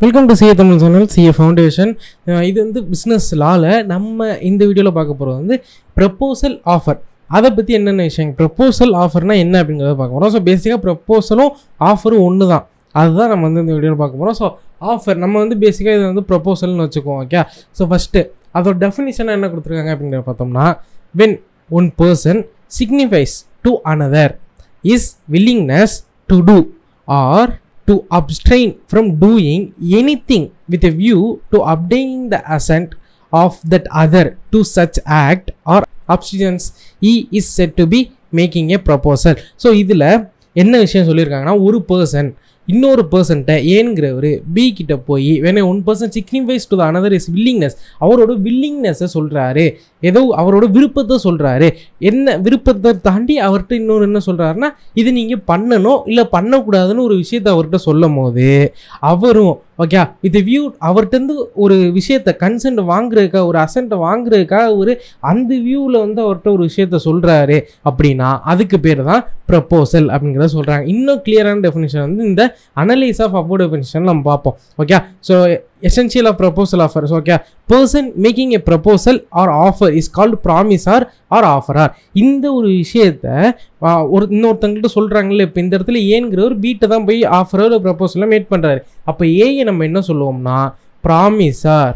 welcome to CA Tamil channel CA foundation இது வந்து business லாவில் நம்ம இந்த வீடியோவில் பார்க்க போகிறது வந்து ப்ரப்போசல் ஆஃபர் அதை பற்றி என்னென்ன விஷயம் ப்ரப்போசல் ஆஃபர்னா என்ன அப்படிங்கிறத பார்க்க போகிறோம் ஸோ பேசிக்காக ப்ரப்போசலும் ஆஃபரும் ஒன்று தான் அதுதான் நம்ம வந்து இந்த வீடியோவில் பார்க்க போகிறோம் ஸோ ஆஃபர் நம்ம வந்து பேசிக்காக இது வந்து ப்ரப்போசல்னு வச்சுக்குவோம் ஓகே ஸோ ஃபஸ்ட்டு அதோட டெஃபினிஷனாக என்ன கொடுத்துருக்காங்க அப்படிங்கிறத பார்த்தோம்னா when one person signifies to another is willingness to do or to abstain from doing anything with a view to obtaining the assent of that other to such act or abstinence he is said to be making a proposal so இதில் என்ன விஷயம் சொல்லியிருக்காங்கன்னா ஒரு person இன்னொரு பர்சன்ட்ட ஏன்கிறவர் B கிட்ட போய் when one person signifies to the another is willingness அவரோட வில்லிங்னஸை சொல்கிறாரு ஏதோ அவரோட விருப்பத்தை சொல்கிறாரு என்ன விருப்பத்தை தாண்டி அவர்கிட்ட இன்னொரு என்ன சொல்கிறாருன்னா இது நீங்கள் பண்ணணும் இல்லை பண்ணக்கூடாதுன்னு ஒரு விஷயத்தை அவர்கிட்ட சொல்லும் போது அவரும் ஓகே வித் வியூ அவர்கிட்டருந்து ஒரு விஷயத்தை கன்சென்ட் வாங்குறதுக்காக ஒரு அசென்ட்டை வாங்குறதுக்காக ஒரு அந்த வியூவில் வந்து அவர்கிட்ட ஒரு விஷயத்த சொல்கிறாரு அப்படின்னா அதுக்கு பேர் தான் ப்ரப்போசல் அப்படிங்கிறத சொல்கிறாங்க இன்னும் கிளியரான டெஃபினிஷன் வந்து இந்த அனலைஸ் ஆஃப் அபோ டெஃபினிஷன் நம்ம பார்ப்போம் okay so essential of proposal offers okay person making a proposal or offer is called promiser or offerer இந்த ஒரு விஷயத்த ஆ, ஒரு இன்னொருத்தங்கள்ட்ட சொல்கிறாங்களே இப்போ இந்த இடத்துல ஏங்கிற ஒரு பீட்டை தான் போய் ஆஃபரோ இல்லை ப்ரப்போசலாக மேட் பண்ணுறாரு அப்போ ஏயை நம்ம என்ன சொல்லுவோம்னா ப்ராமிசார்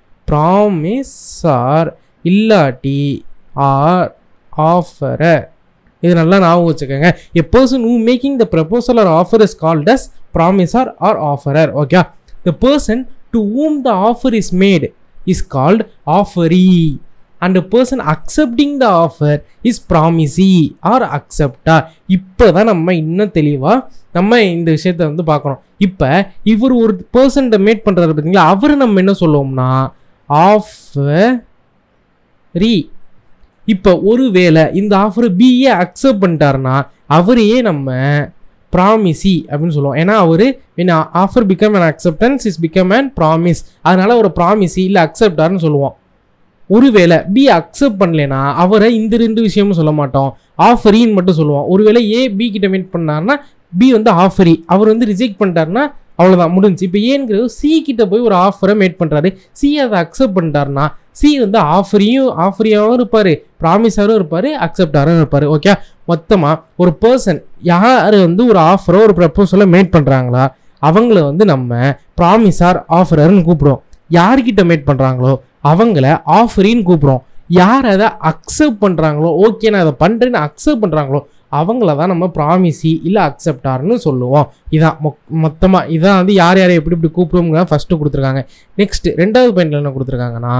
ப்ராமிசார் இல்லாட்டி ஆர் ஆஃபரர் இது நல்லா ஞாபகம் வச்சுக்கோங்க a person who making the proposal or offer is called as promisor or offerer okay the person to whom the offer is made is called offeree and the person accepting the offer is promisee or acceptor இப்போ தான் நம்ம இன்னும் தெளிவாக நம்ம இந்த விஷயத்த வந்து பார்க்குறோம் இப்போ இவர் ஒரு பர்சன்ட்ட மேட் பண்ணுறாரு பார்த்தீங்களா அவர் நம்ம என்ன சொல்லுவோம்னா ஆஃபரி இப்போ ஒருவேளை இந்த ஆஃபரை பிஏ அக்செப்ட் பண்ணிட்டாருன்னா அவரையே நம்ம ப்ராமிசி அப்படின்னு சொல்லுவோம் ஏன்னா அவர் when offer become an acceptance is become an promise அதனால ஒரு ப்ராமிசி இல்லை அக்செப்டார்னு சொல்லுவோம் ஒருவேளை பி அக்செப்ட் பண்ணலைன்னா அவரை இந்த ரெண்டு விஷயமும் சொல்ல மாட்டோம் ஆஃபரின்னு மட்டும் சொல்லுவோம் ஒருவேளை ஏ பி கிட்ட மீட் பண்ணாருன்னா பி வந்து ஆஃபரி அவர் வந்து ரிஜெக்ட் பண்ணிட்டாருன்னா அவ்வளோதான் முடிஞ்சு இப்போ ஏங்கிறது சி கிட்ட போய் ஒரு ஆஃபரை மேட் பண்ணுறாரு சி அதை அக்செப்ட் பண்ணிட்டாருன்னா சி வந்து ஆஃபரியும் ஆஃபரியாகவும் இருப்பார் ப்ராமிஸாரும் இருப்பார் அக்செப்டாரும் இருப்பார் ஓகே மொத்தமாக ஒரு பர்சன் யார் வந்து ஒரு ஆஃபரோ ஒரு ப்ரப்போசலோ மேட் பண்ணுறாங்களா அவங்கள வந்து நம்ம ப்ராமிஸார் ஆஃபரர்னு கூப்பிடுவோம் யார்கிட்ட மேட் பண்ணுறாங்களோ அவங்கள ஆஃபரின்னு கூப்பிடுவோம் யார் அதை அக்செப்ட் பண்ணுறாங்களோ ஓகே நான் அதை பண்ணுறேன்னு அக்செப்ட் பண்ணுறாங்களோ அவங்கள தான் நம்ம ப்ராமிசி இல்லை அக்செப்டார்னு சொல்லுவோம் இதான் மொ மொத்தமாக இதான் வந்து யார் யாரை எப்படி இப்படி கூப்பிடுவோங்க ஃபஸ்ட்டு கொடுத்துருக்காங்க நெக்ஸ்ட் ரெண்டாவது பாயிண்ட்ல என்ன கொடுத்துருக்காங்கன்னா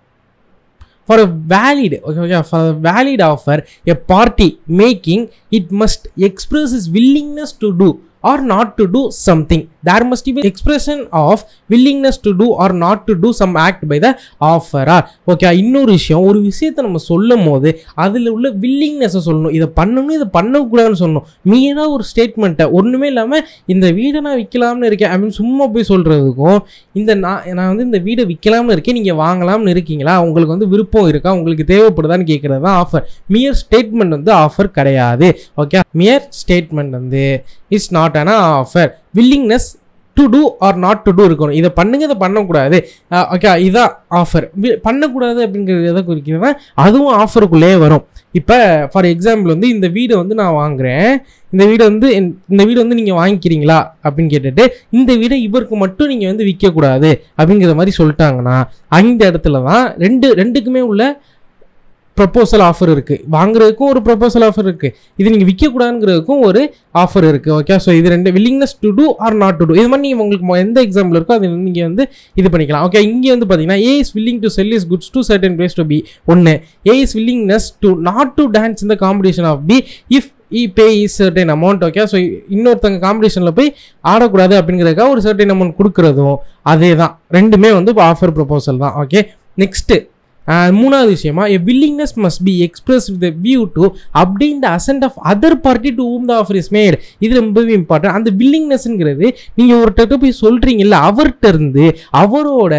for a valid okay okay for valid offer a party making it must express is willingness to do or not to do something there must be expression of willingness to do or not to do some act by the offerer okay இன்னொரு விஷயம் ஒரு விஷயத்தை நம்ம சொல்லும் போது அதில் உள்ள வில்லிங்னஸை சொல்லணும் இதை பண்ணணும் இதை பண்ணக்கூடாதுன்னு சொல்லணும் நீ ஏதாவது ஒரு ஸ்டேட்மெண்ட்டை ஒன்றுமே இல்லாமல் இந்த வீடை நான் விற்கலாம்னு இருக்கேன் அப்படின்னு சும்மா போய் சொல்கிறதுக்கும் இந்த நான் நான் வந்து இந்த வீடை விற்கலாம்னு இருக்கேன் நீங்கள் வாங்கலாம்னு இருக்கீங்களா உங்களுக்கு வந்து விருப்பம் இருக்கா உங்களுக்கு தேவைப்படுதான்னு கேட்குறது தான் ஆஃபர் மியர் ஸ்டேட்மெண்ட் வந்து ஆஃபர் கிடையாது ஓகே மியர் ஸ்டேட்மெண்ட் வந்து is not an offer willingness to do or not to do இருக்கணும் இதை பண்ணுங்க இதை பண்ணக்கூடாது ஓகே இதான் ஆஃபர் பண்ணக்கூடாது அப்படிங்கிறது எதை குறிக்கிறதுனா அதுவும் ஆஃபருக்குள்ளேயே வரும் இப்போ ஃபார் எக்ஸாம்பிள் வந்து இந்த வீடை வந்து நான் வாங்குறேன் இந்த வீடை வந்து இந்த- இந்த வீடு வந்து நீங்கள் வாங்கிக்கிறீங்களா அப்படின்னு கேட்டுட்டு இந்த வீடை இவருக்கு மட்டும் நீங்கள் வந்து விற்கக்கூடாது அப்படிங்கிற மாதிரி சொல்லிட்டாங்கன்னா அந்த இடத்துல தான் ரெண்டு ரெண்டுக்குமே உள்ள ப்ரப்போசல் ஆஃபர் இருக்குது வாங்குறதுக்கும் ஒரு ப்ரப்போசல் ஆஃபர் இருக்குது இது நீங்கள் விற்கக்கூடாதுங்கிறதுக்கும் ஒரு ஆஃபர் இருக்குது ஓகே ஸோ இது ரெண்டு willingness to do or not to do இது மாதிரி நீங்கள் உங்களுக்கு மொ- எந்த எக்ஸாம்பிள் இருக்கோ அது நீங்கள் வந்து இது பண்ணிக்கலாம் ஓகே இங்கே வந்து பார்த்தீங்கன்னா A is willing to sell is goods to certain place to B ஒன்று A is willingness to not to dance இந்த competition of B if he pay is certain amount okay so இன்னொருத்தங்க காம்படிஷனில் போய் ஆடக்கூடாது அப்படிங்கிறதுக்காக ஒரு சர்டன் அமௌண்ட் கொடுக்குறதும் அதே தான் ரெண்டுமே வந்து ஆஃபர் ப்ரொபோசல் தான் ஓகே நெக்ஸ்ட்டு ஆஹ் மூணாவது விஷயமா a willingness must be expressed with a view to obtain the assent of other party to whom the offer is made இது ரொம்பவே இம்பார்ட்டன்ட் அந்த வில்லிங்னஸ்ங்கிறது நீங்க ஒருத்தர்கிட்ட போய் சொல்றீங்கல்ல அவர்கிட்ட இருந்து அவரோட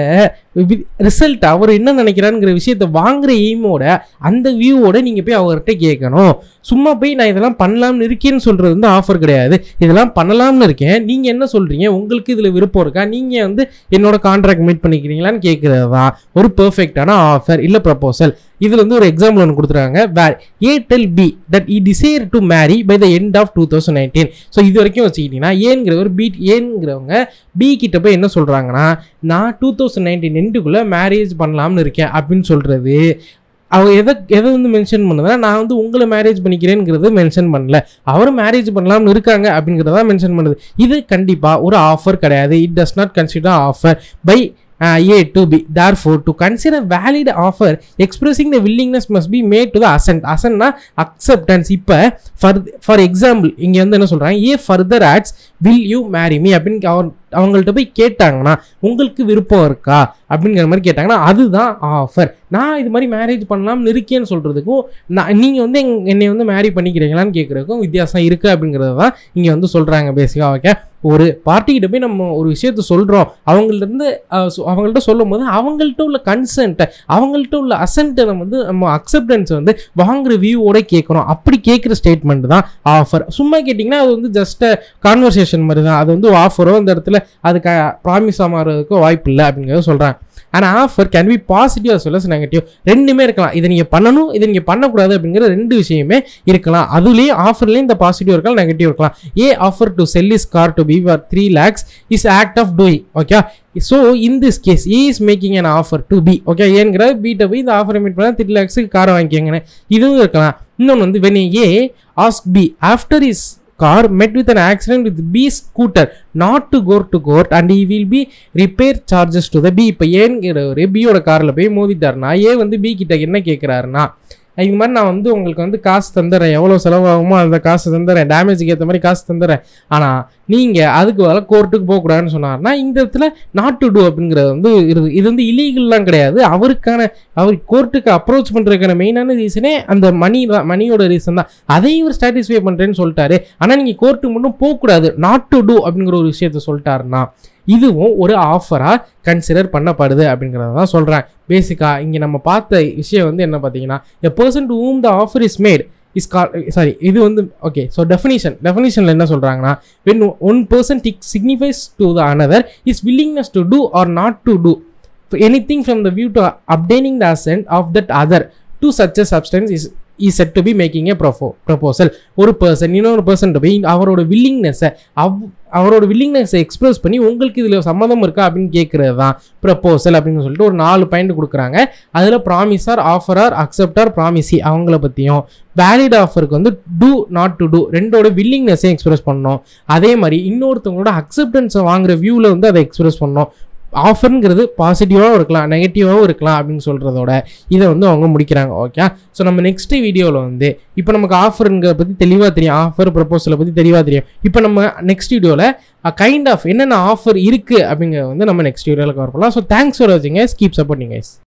ரிசல்ட் அவர் என்ன நினைக்கிறாருங்கிற விஷயத்த வாங்குற எய்மோட அந்த வியூவோட நீங்க போய் அவர்கிட்ட கேட்கணும் சும்மா போய் நான் இதெல்லாம் பண்ணலாம்னு இருக்கேன்னு சொல்றது வந்து ஆஃபர் கிடையாது இதெல்லாம் பண்ணலாம்னு இருக்கேன் நீங்க என்ன சொல்றீங்க உங்களுக்கு இதுல விருப்பம் இருக்கா நீங்க வந்து என்னோட கான்ட்ராக்ட் மீட் பண்ணிக்கிறீங்களான்னு கேட்கறது தான் ஒரு பெர்ஃபெக்டான ஆஃபர் இல்ல ப்ரப்போசல் இதுல வந்து ஒரு எக்ஸாம்பிள் ஒன்று கொடுத்துருக்காங்க where A tell B that he desire to marry by the end of two thousand nineteen so இது வரைக்கும் வச்சுக்கிட்டீங்கன்னா ஏங்கிறவர் பி ஏங்கிறவங்க பி கிட்ட போய் என்ன சொல்றாங்கன்னா நான் டூ தௌசண்ட் நைன்டீன் எண்டுக்குள்ள மேரேஜ் பண்ணலாம்னு இருக்கேன் அப்படின்னு சொல்றது அவங்க எதை எதை வந்து மென்ஷன் பண்ணுதுன்னா நான் வந்து உங்களை மேரேஜ் பண்ணிக்கிறேங்கிறது மென்ஷன் பண்ணல அவரும் மேரேஜ் பண்ணலாம்னு இருக்காங்க அப்படிங்கிறத மென்ஷன் பண்ணுது இது கண்டிப்பாக ஒரு ஆஃபர் கிடையாது it does not consider offer by A to B therefore to consider valid offer expressing the willingness must be made to the assent அசன்ட்னா அக்செப்டன்ஸ் இப்போ ஃபார் ஃபார் எக்ஸாம்பிள் இங்கே வந்து என்ன சொல்கிறாங்க ஏ ஃபர்தர் ஆட்ஸ் வில் யூ மேரி மீ அப்படின்னு அவர் அவங்கள்ட்ட போய் கேட்டாங்கன்னா உங்களுக்கு விருப்பம் இருக்கா அப்படிங்கிற மாதிரி கேட்டாங்கன்னா அதுதான் ஆஃபர் நான் இது மாதிரி மேரேஜ் பண்ணலாம்னு இருக்கேன்னு சொல்கிறதுக்கும் நான் நீங்கள் வந்து எங் என்னை வந்து மேரி பண்ணிக்கிறீங்களான்னு கேட்குறதுக்கும் வித்தியாசம் இருக்குது அப்படிங்கிறது தான் இங்கே வந்து சொல்கிறாங்க பேசிக்காக ஓகே ஒரு பார்ட்டிக்கிட்ட போய் நம்ம ஒரு விஷயத்த சொல்கிறோம் அவங்கள்ட்ட அவங்கள்ட்ட சொல்லும் போது அவங்கள்ட்ட உள்ள கன்சென்ட்டை அவங்கள்ட்ட உள்ள அசன்ட்டை நம்ம வந்து நம்ம அக்செப்டன்ஸ் வந்து வாங்குற வியூவோட கேட்குறோம் அப்படி கேட்குற ஸ்டேட்மெண்ட் தான் ஆஃபர் சும்மா கேட்டிங்கன்னா அது வந்து ஜஸ்ட் கான்வர்சேஷன் மாதிரி தான் அது வந்து ஆஃபரோ அந்த இடத்துல அதுக்கு ப்ராமிஸாக மாறுறதுக்கு வாய்ப்பு இல்லை அப்படிங்கிறத சொல்கிறாங்க ஆனால் offer can be positive as well as negative ரெண்டுமே இருக்கலாம் இதை நீங்கள் பண்ணணும் இதை நீங்கள் பண்ணக்கூடாது அப்படிங்கிற ரெண்டு விஷயமே இருக்கலாம் அதுலேயும் ஆஃபர்லேயும் இந்த பாசிட்டிவ் இருக்கலாம் நெகட்டிவ் இருக்கலாம் A offer to sell is car to B for three lakhs is act of doing okay so in this case A is making an offer to B okay ஏங்கிற பீட்டை போய் இந்த ஆஃபரை மீட் பண்ணால் த்ரீ லேக்ஸுக்கு காரை வாங்கிக்கோங்கன்னு இதுவும் இருக்கலாம் இன்னொன்று வந்து when A ask B after is car met with an accident with B scooter not to go to court and he will be repair charges to the B இப்போ ஏன்கிறவர் பியோட காரில் போய் மோதிட்டாருன்னா ஏ வந்து பி கிட்ட என்ன கேட்குறாருன்னா இது மாதிரி நான் வந்து உங்களுக்கு வந்து காசு தந்துடுறேன் எவ்வளோ செலவாகுமோ அந்த காசு தந்துடுறேன் டேமேஜுக்கு ஏற்ற மாதிரி காசு தந்துடுறேன் ஆனால் நீங்கள் அதுக்கு வேலை கோர்ட்டுக்கு போகக்கூடாதுன்னு சொன்னார்னா இந்த இடத்துல நாட் டு டூ அப்படிங்கிறது வந்து இருக்குது இது வந்து இல்லீகல்லாம் கிடையாது அவருக்கான அவர் கோர்ட்டுக்கு அப்ரோச் பண்ணுறதுக்கான மெயினான ரீசனே அந்த மணி தான் மணியோட ரீசன் தான் அதையும் இவர் சாட்டிஸ்ஃபை பண்ணுறேன்னு சொல்லிட்டாரு ஆனால் நீங்கள் கோர்ட்டுக்கு மட்டும் போகக்கூடாது நாட் டு டூ அப்படிங்கிற ஒரு விஷயத்த சொல்லிட்டாருன்னா இதுவும் ஒரு ஆஃபராக கன்சிடர் பண்ணப்படுது அப்படிங்கிறத தான் சொல்கிறேன் பேசிக்காக இங்கே நம்ம பார்த்த விஷயம் வந்து என்ன பார்த்தீங்கன்னா a person to whom the offer is made is call sorry இது வந்து ஓகே ஸோ டெஃபினிஷன் டெஃபினிஷனில் என்ன சொல்கிறாங்கன்னா when one person did signifies to the another is willingness to do or not to do anything from the view to obtaining the assent of that other to such a substance is is said to be making a profo proposal ஒரு person இன்னொரு person போய் அவரோட வில்லிங்னஸை அவ் அவரோட வில்லிங்னஸை express பண்ணி உங்களுக்கு இதில் சம்மதம் இருக்கா அப்படின்னு கேட்குறது தான் ப்ரப்போசல் அப்படின்னு சொல்லிட்டு ஒரு நாலு பாயிண்ட் கொடுக்குறாங்க அதில் ப்ராமிஸார் ஆஃபரார் அக்செப்டார் ப்ராமிசி அவங்கள பற்றியும் வேலிட் ஆஃபருக்கு வந்து டூ நாட் டு டூ ரெண்டோட வில்லிங்னஸையும் எக்ஸ்பிரஸ் பண்ணணும் அதே மாதிரி இன்னொருத்தவங்களோட அக்செப்டன்ஸை வாங்குற வியூவில் வந்து அதை எக்ஸ்பிரஸ் பண்ணணும் ஆஃபருங்கிறது பாசிட்டிவாகவும் இருக்கலாம் நெகட்டிவாகவும் இருக்கலாம் அப்படின்னு சொல்கிறதோட இதை வந்து அவங்க முடிக்கிறாங்க ஓகே ஸோ நம்ம நெக்ஸ்ட் வீடியோவில் வந்து இப்போ நமக்கு ஆஃபருங்கிறத பற்றி தெளிவாக தெரியும் ஆஃபர் ப்ரப்போசலை பற்றி தெளிவாக தெரியும் இப்போ நம்ம நெக்ஸ்ட் வீடியோவில் கைண்ட் ஆஃப் என்னென்ன ஆஃபர் இருக்குது அப்படிங்கிறத வந்து நம்ம நெக்ஸ்ட் வீடியோவில் கவர் பண்ணலாம் ஸோ தேங்க்ஸ் ஃபார் வாட்சிங் கீப் சப்போர்ட்டிங் கைஸ்